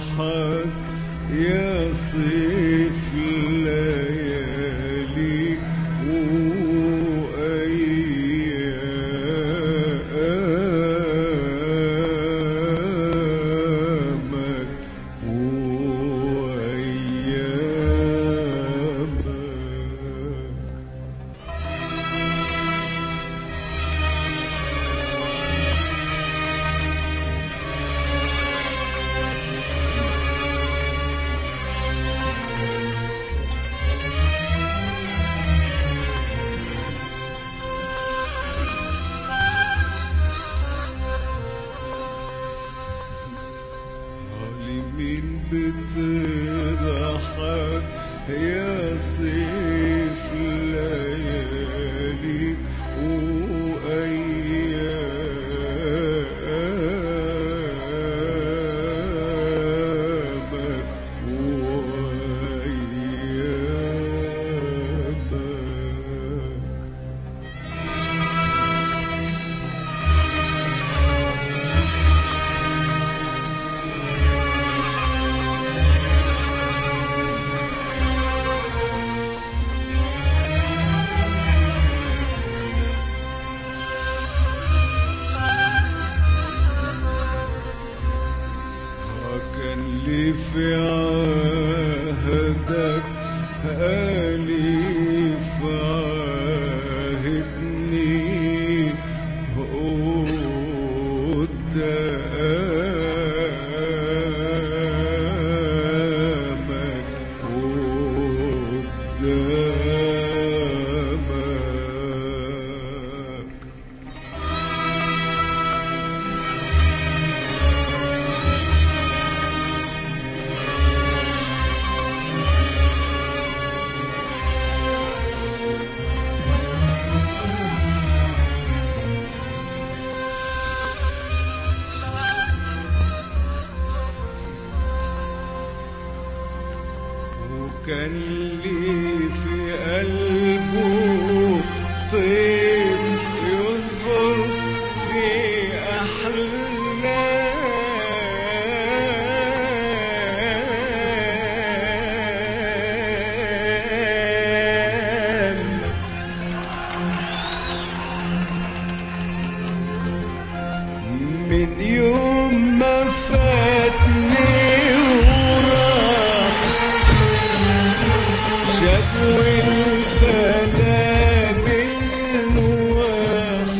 جراحك يا صيف ليالي وأيامك وأيامك مين بتضحك يا صيف ليالي وأيامك وأيامك كان لي في عهدك أليف عهدني قدامك قدامك وكان لي في قلبه طيب ينظر في أحلام من يوم ما فاتني وراح شكوى البلا بالنواح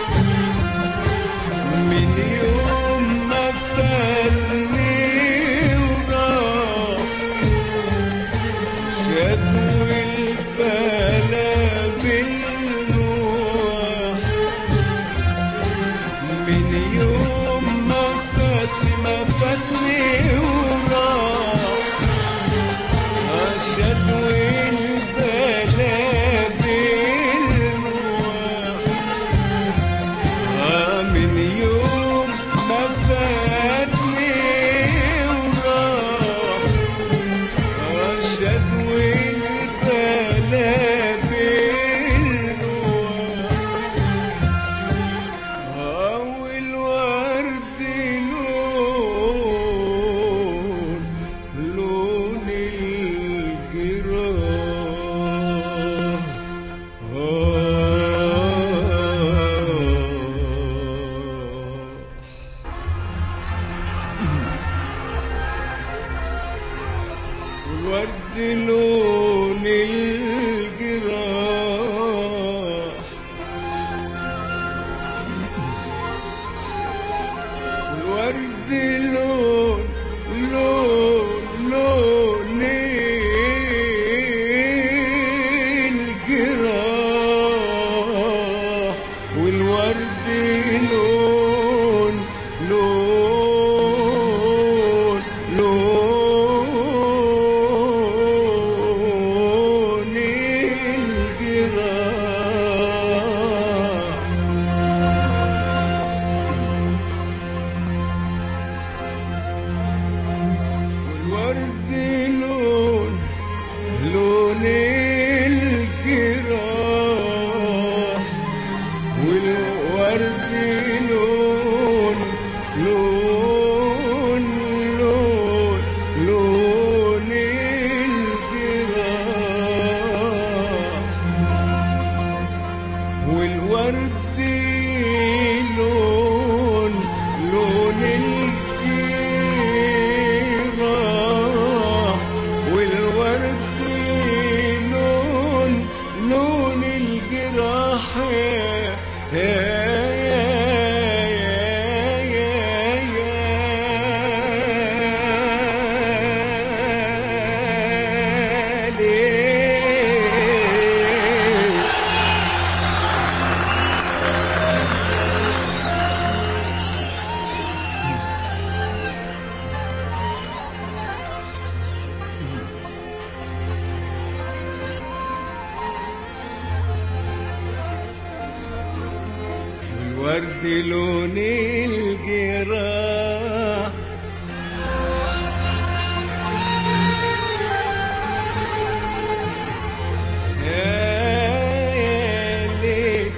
من يوم ما فاتني وراح شكوى البلا بالنواح من يوم ما فاتني ما فاتني وراح أشد والبلا بالنواح آه من يوم ما فاتني وراح أشد والبلا بالنواح أول ورد لون لون الجراح آه الورد لون الجراح الورد لون لون لون الجراح والورد لون لون لون الجراح والورد لون لون الجراح والورد لون لون لون لون الجراح يا ليل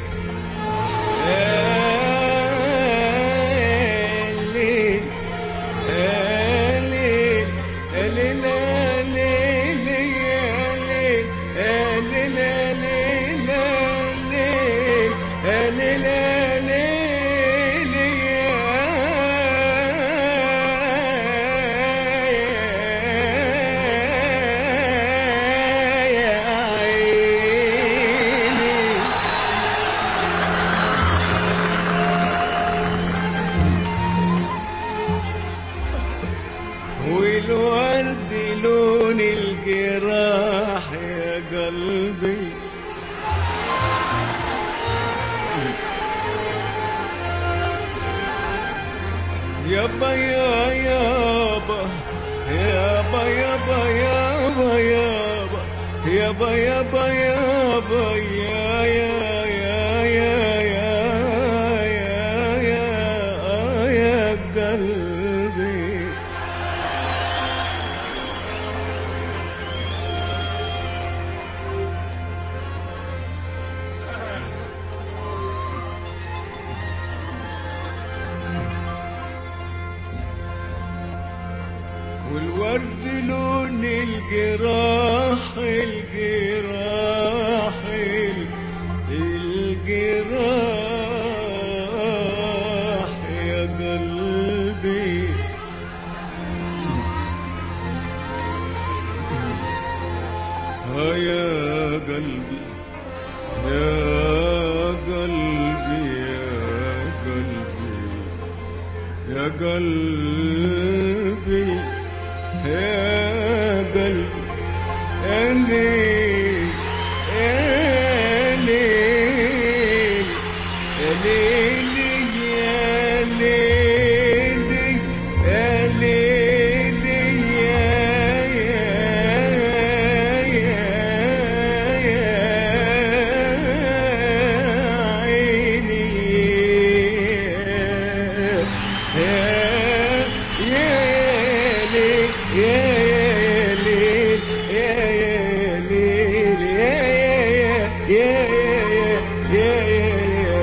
والورد لون الجراح يا قلبي يابا يا يابا يابا يابا يابا يابا يابا يابا يابا يا يا يا يا يا يا يا يا قلبي والورد لون الجراح الجراح الجراح يا قلبي ها يا قلبي يا قلبي يا قلبي يا قلبي يا قلبي يا ليل يا ليل يا ليل يا ليل يا ليل يا يا يا عيني يا يا ليل يا ليل يا ليل يا يا يا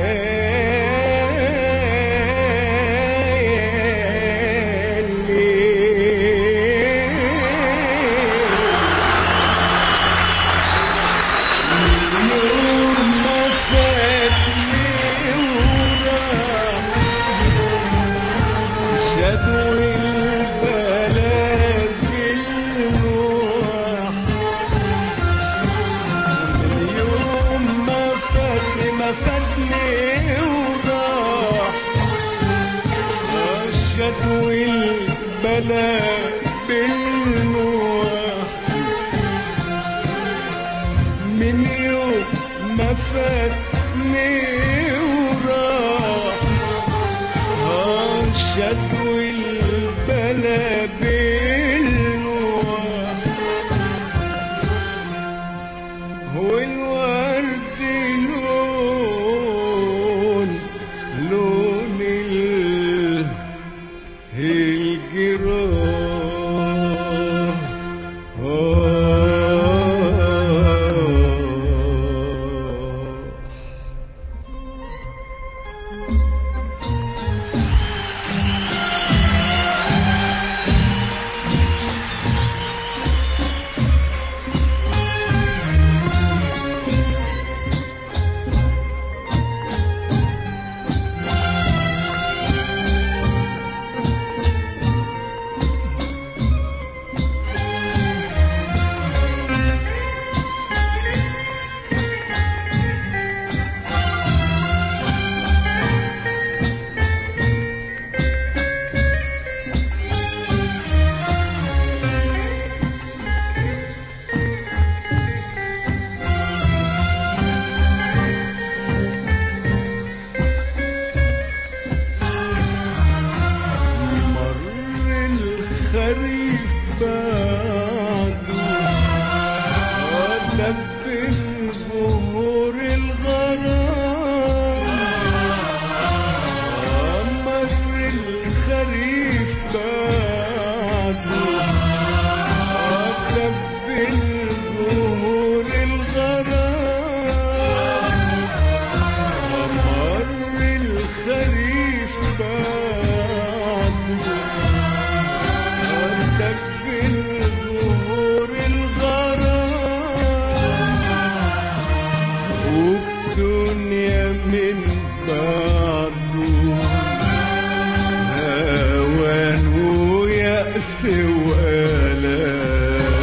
يا ليل يوم ما فاتني وراح شدوا البلد بالنوح اليوم ما فاتني ما فاتني وراح شدوا البلد بالنوح من يوم ما فاتني وراح شدوا البلا بالنوح والورد لون لون ال- الجراح آه الخريف بعده ودب ظهور الغرام وآلام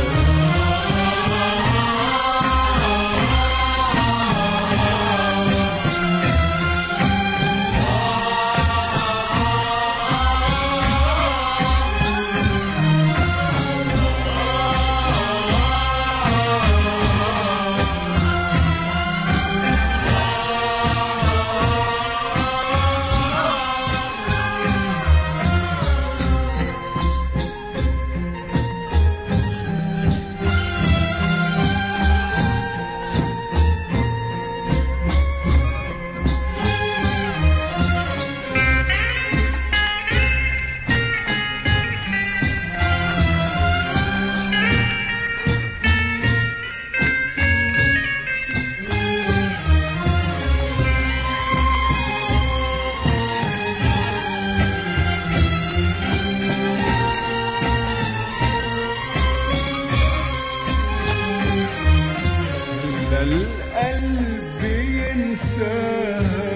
لا القلب ينسى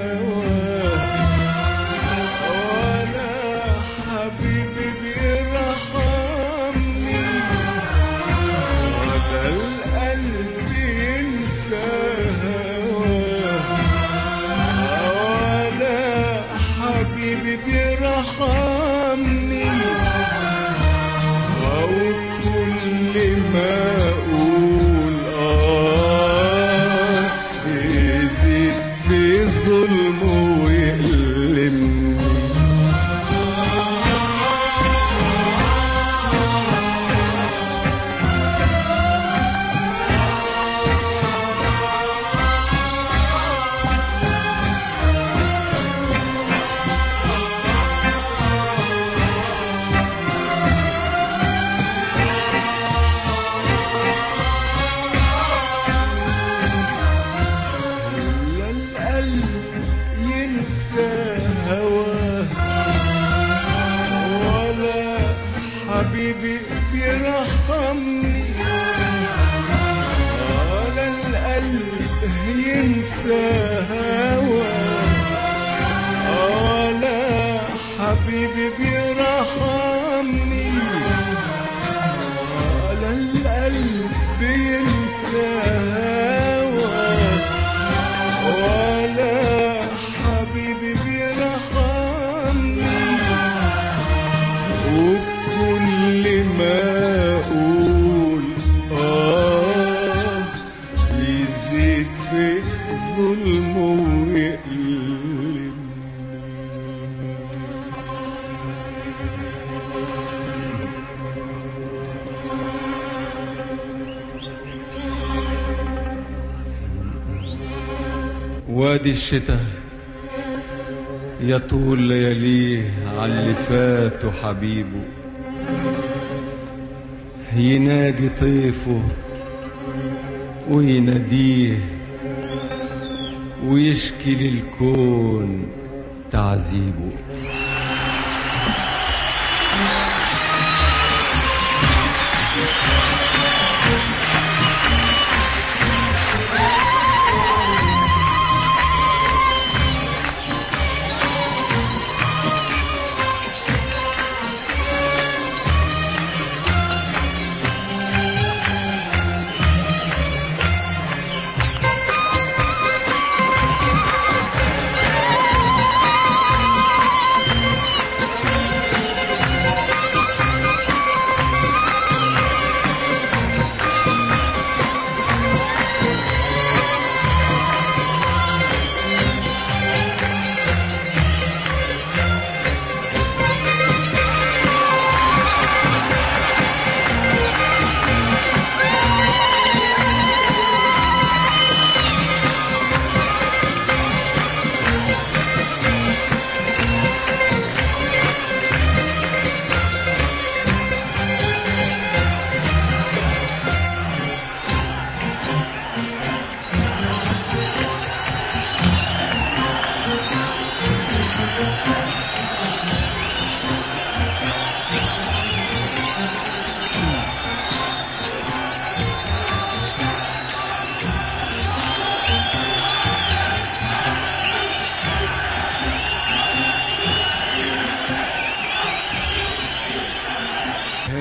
هواه ولا حبيبي بيرحمني ولا القلب ينسى هواه ولا حبيبي بيرحمني أو كل ما أقول آه يزيد في ظلمه ويألمني لا القلب ينسى هواه ولا حبيبي بيرحمني ولا القلب ينسى هواه ولا حبيبي بيرحمني ولا القلب ينسى هواه ولا حبيبي بيرحمني وكل ما اقول اه يزيد في ظلمه ويألمني وادي الشتاء يطول لياليه على اللي فات حبيبه يناجي طيفه ويناديه ويشكي للكون تعذيبه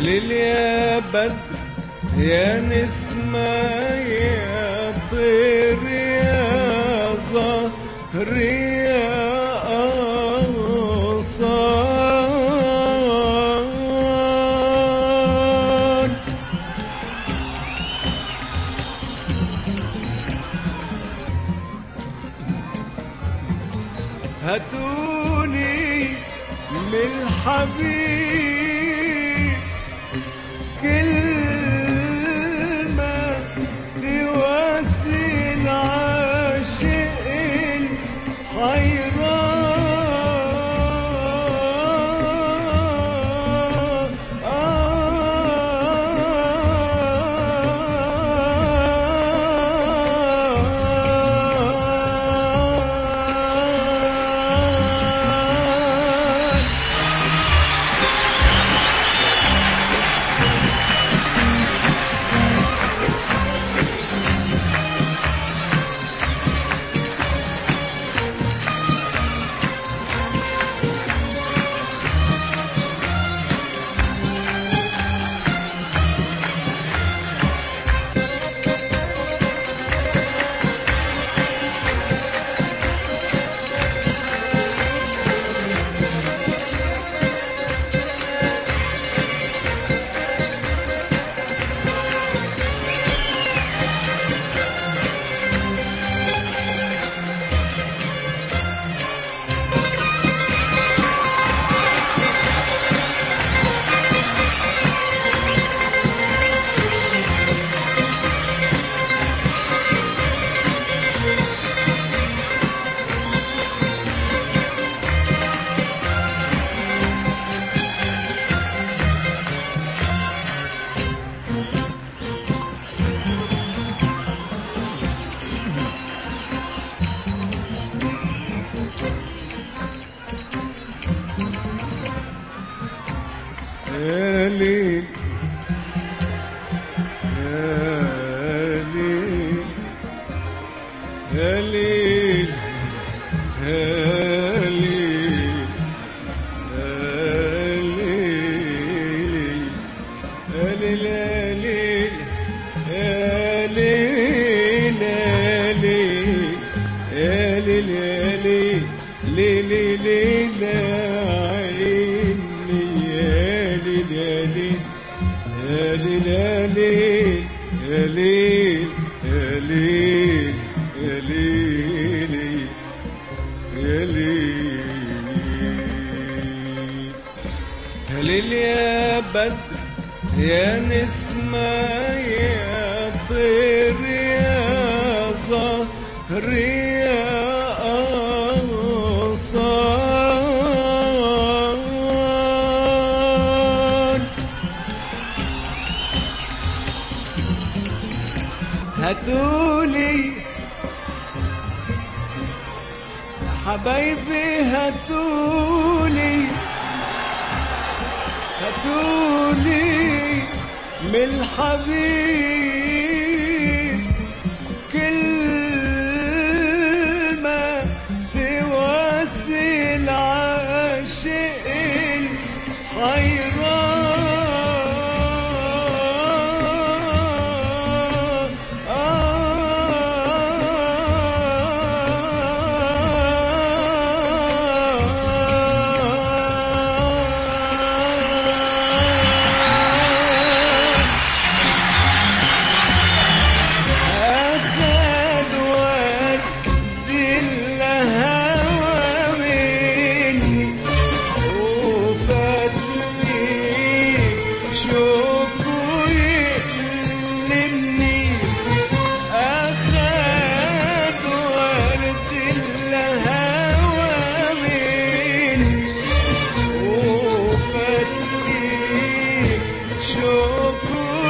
ليل يا بدر يا نسمة يا طير يا ظهر يا أغصان هاتوني من الحبيب كلمة تواسي العاشق الحيران يا ليل يا ليل يا ليل يا ليل يا ليل يا ليل يا ليل يا ليل يا ليل يا ليل ليل ليل ليل عيني يا ليل يا ليل يا ليل يا ليل يا ليل يا ليل يا ليل يا ليل يا بدر يا نسمة يا طير يا ظهر يا أغصان هاتولي حبايبي هاتولي هاتولي من الحبيب كلمة تواسي العاشق الحيران أخذ ود الهوى مني وفات لي شوقه يألمني أخذ ورد الهوى مني وفات لي شوقه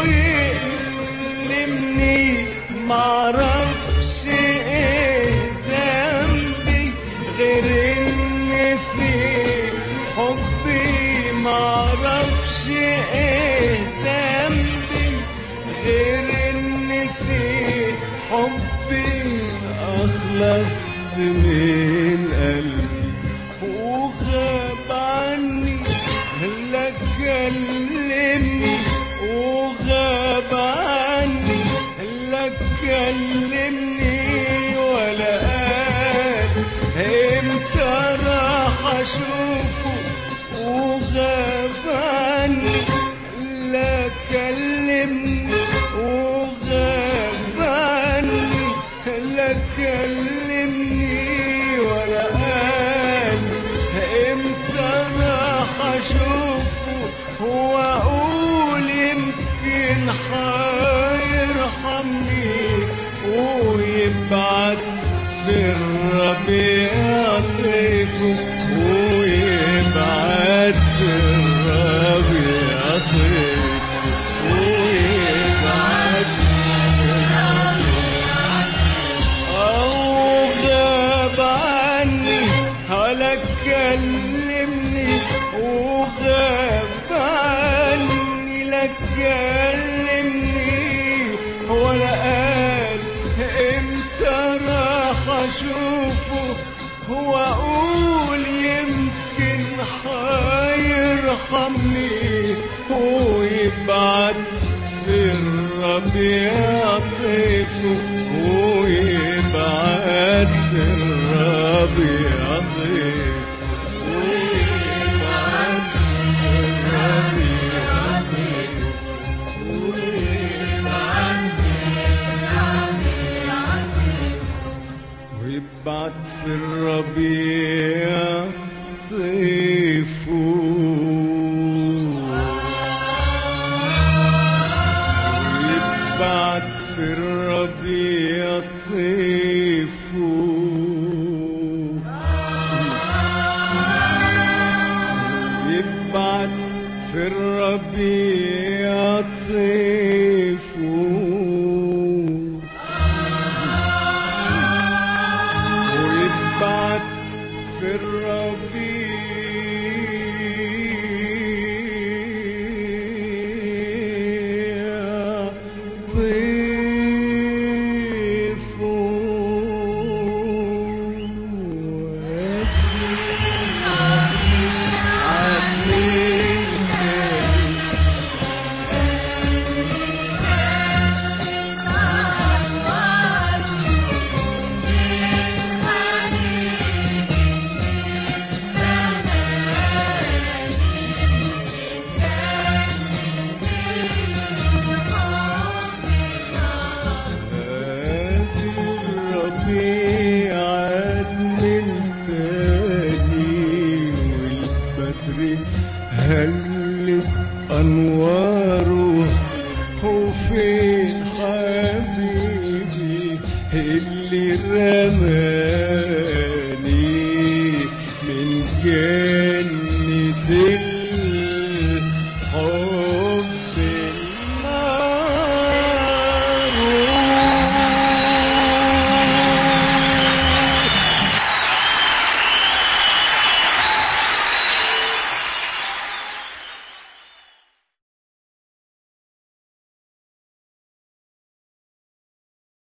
يألمني معرفش ايه ذنبي غير ان في حبي معرفش ايه ذنبي غير ان في حبي اخلصت من قلبي وغاب عني لا كلمني كلمني وغاب عني لا كلمني ولا قال امتى راح اشوفه واقول يمكن حيرحمني ويبعت في الربيع طيفه ويبعت في الربيع طيفه ويبعت أو غاب عني ولا كلمني وغاب عني لا كلمني ولا قال امتى راح اشوفه هو اقول يمكن حيرحمني ويبعت في الربيع طيفه ويبعت في الربيع طيفه ويبعت في الربيع طيفه ويبعت ويبعت في الربيع طيفه ويبعت في الربيع طيفه يبعت في الربيع طيفه ويبعت في الربيع طيفه هادي الربيع من تاني والبدر هلت أنواره وفين حبيبي اللي رماني من جاني